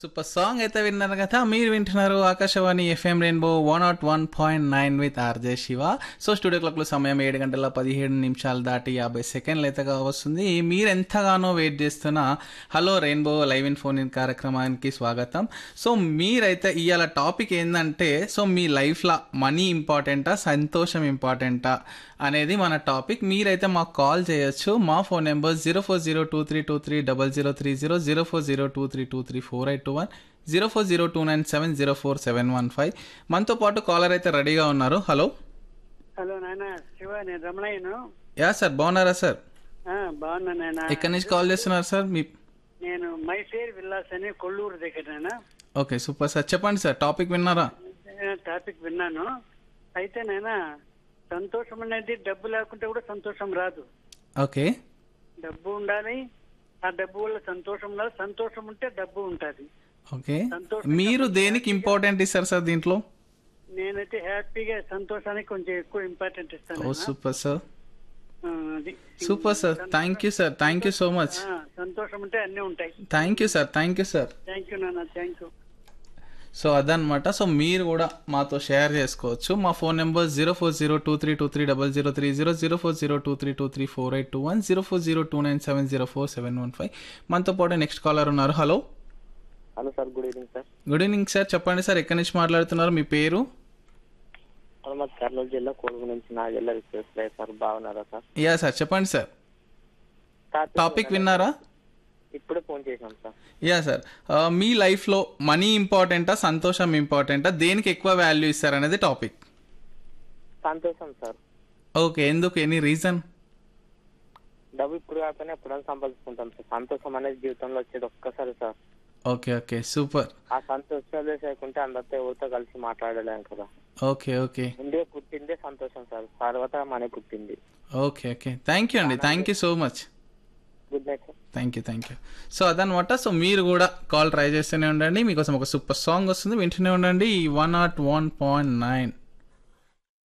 Super song అయితే విన్నారు కదా మీరు వింటున్నారు Akashvani FM rainbow one naught one point nine with RJ Shiva so studio క్లాక్లో సమయం ఏడు గంటల పదిహేడు నిమిషాలు దాటి యాభై సెకండ్లు అయితే వస్తుంది మీరు ఎంతగానో వెయిట్ చేస్తున్న hello rainbow live in phone in కార్యక్రమానికి స్వాగతం సో మీరైతే ఇవాళ టాపిక్ ఏంటంటే సో మీ లైఫ్లో మనీ ఇంపార్టెంటా సంతోషం ఇంపార్టెంటా అనేది మన టాపిక్ మీరైతే మాకు కాల్ చేయొచ్చు మా phone number zero four zero two three two three double zero three zero zero four zero two three two three four eight two one zero four zero two nine seven zero four seven one five మనతో పాటు caller అయితే రెడీగా ఉన్నారు hello hello నాయన శివ నేను రమణయ్యను yeah sir బాగున్నారా sir ఆ, బాగున్నా నాయన ఎక్కడి నుంచి కాల్ చేస్తున్నారు సార్ మీ నేను మైఫేర్ విల్లాస్ అని కొల్లూరు దగ్గర నాయన ఓకే సూపర్ సార్ చెప్పండి సార్ టాపిక్ విన్నారా నేను టాపిక్ విన్నాను అయితే నాయన సంతోషం అనేది డబ్బు లేకుంటే కూడా సంతోషం రాదు ఓకే డబ్బు ఉండాలి ఆ డబ్బు వల్ల సంతోషం ఉండాలి సంతోషం ఉంటే డబ్బు ఉంటుంది ఓకే సంతోషం మీరు దేనికి ఇంపార్టెంట్ ఇస్తారు సార్ దీంట్లో నేనైతే హ్యాపీగా సంతోషానికి కొంచెం ఎక్కువ ఇంపార్టెంట్ ఇస్తాను ఓ నాయన. సూపర్ సార్ ఆ, అది super sir thank you sir thank you so much ఆ, సంతోషం ఉంటే అన్నీ ఉంటాయి thank you sir thank you sir thank you నాన్న థ్యాంక్ యూ సో అదనమాట సో మీరు కూడా మాతో షేర్ చేసుకోవచ్చు మా phone number zero four zero two three two three double zero three zero zero four zero two three two three four eight two one zero four zero two nine seven zero four seven one five మనతో పాటు next caller ఉన్నారు hello hello sir good evening sir good evening sir చెప్పండి sir ఎక్కడి నుంచి మాట్లాడుతున్నారు మీ పేరు sir మాది కర్నూలు జిల్లా కొడుకు నుంచి నా జిల్లా రిక్వెస్ట్ లేదు సార్ బాగున్నారా సార్ యా సార్ చెప్పండి సార్ టాపిక్ విన్నారా ఇప్పుడే ఫోన్ చేశాం సార్ యా సార్ మీ లైఫ్లో మనీ ఇంపార్టెంటా సంతోషం ఇంపార్టెంటా దేనికి ఎక్కువ వాల్యూ ఇస్తారనేది టాపిక్ సంతోషం సార్ ఓకే ఎందుకు ఎనీ రీజన్ డబ్బు ఇప్పుడు కాకపోయినా ఎప్పుడైనా సంపాదించుకుంటాం సార్ సంతోషం అనేది జీవితంలో వచ్చేది ఒక్కసారి సార్ ఓకే ఓకే సూపర్ ఆ సంతోషాలు లేకుంటే అందరితో ఎవరితో కలిసి మాట్లాడలేం కదా ఓకే ఓకే ముందే పుట్టిందే సంతోషం సార్ తర్వాత మనీ పుట్టింది ఓకే ఓకే థ్యాంక్ యూ అండి thank you so much good night sir thank you thank you so అదనమాట సో మీరు కూడా కాల్ ట్రై చేస్తూనే ఉండండి మీకోసం ఒక సూపర్ సాంగ్ వస్తుంది వింటూనే ఉండండి one naught one point nine